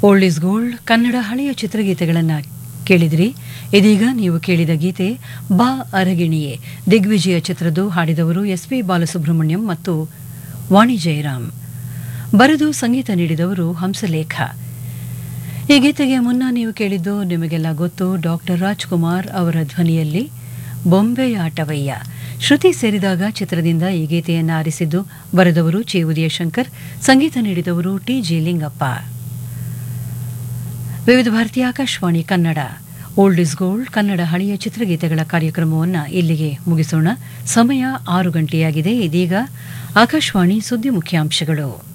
old is gold Kannada ಹಳೆಯ ಚಿತ್ರಗೀತೆಗಳನ್ನು ಕೇಳಿದಿರಿ ಇದೀಗ ನೀವು ಕೇಳಿದ ಗೀತೆ ಬಾ ಅರಗಿಣಿಯೇ ದಿಗ್ವಿಜಯ ಚಿತ್ರದ್ದು ಹಾಡಿದವರು ಎಸ್ ಪಿ ಬಾಲಸುಬ್ರಹ್ಮಣ್ಯಂ ಮತ್ತು ವಾಣಿ ಜಯರಾಮ್ ಬರೆದು ಸಂಗೀತ ನೀಡಿದವರು ಹಂಸಲೇಖ ಈ ಗೀತೆಗೆ ಮುನ್ನ ನೀವು ಕೇಳಿದ್ದು ನಿಮಗೆಲ್ಲ ಗೊತ್ತು ಡಾಕ್ಟರ್ ರಾಜ್ಕುಮಾರ್ ಅವರ ಧ್ವನಿಯಲ್ಲಿ ಬೊಂಬೆಯ ಆಟವಯ್ಯ ಶ್ರುತಿ ಸೇರಿದಾಗ ಚಿತ್ರದಿಂದ ಈ ಗೀತೆಯನ್ನು ಆರಿಸಿದ್ದು ಬರೆದವರು ಚಿ ಉದಯಶಂಕರ್ ಸಂಗೀತ ನೀಡಿದವರು T G Lingappa Vividh Bharati Akashvani Kannada old is gold Kannada ಹಳೆಯ ಚಿತ್ರಗೀತೆಗಳ ಕಾರ್ಯಕ್ರಮವನ್ನು ಇಲ್ಲಿಗೆ ಮುಗಿಸೋಣ ಸಮಯ ಆರು ಗಂಟೆಯಾಗಿದೆ ಇದೀಗ ಆಕಾಶವಾಣಿ ಸುದ್ದಿ ಮುಖ್ಯಾಂಶಗಳು